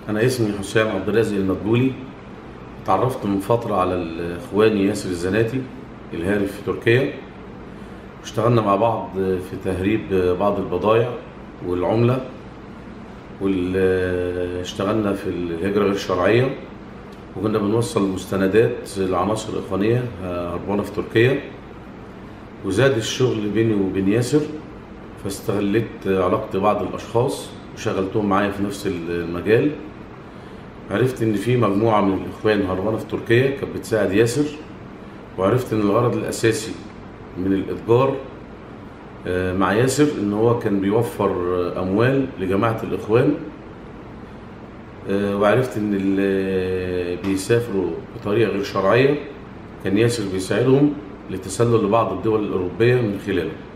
أنا اسمي حسام عبد الرازق المدبولي اتعرفت من فترة على إخواني ياسر الزناتي الهارب في تركيا واشتغلنا مع بعض في تهريب بعض البضائع والعملة واشتغلنا في الهجرة غير الشرعية وكنا بنوصل مستندات لعناصر إخوانية هربانة في تركيا وزاد الشغل بيني وبين ياسر فاستغلت علاقتي بعض الأشخاص وشغلتهم معايا في نفس المجال عرفت ان في مجموعه من الاخوان هربانه في تركيا كانت بتساعد ياسر وعرفت ان الغرض الاساسي من الاتجار آه، مع ياسر ان هو كان بيوفر آه، اموال لجماعه الاخوان آه، وعرفت ان اللي بيسافروا بطريقه غير شرعيه كان ياسر بيساعدهم للتسلل لبعض الدول الاوروبيه من خلاله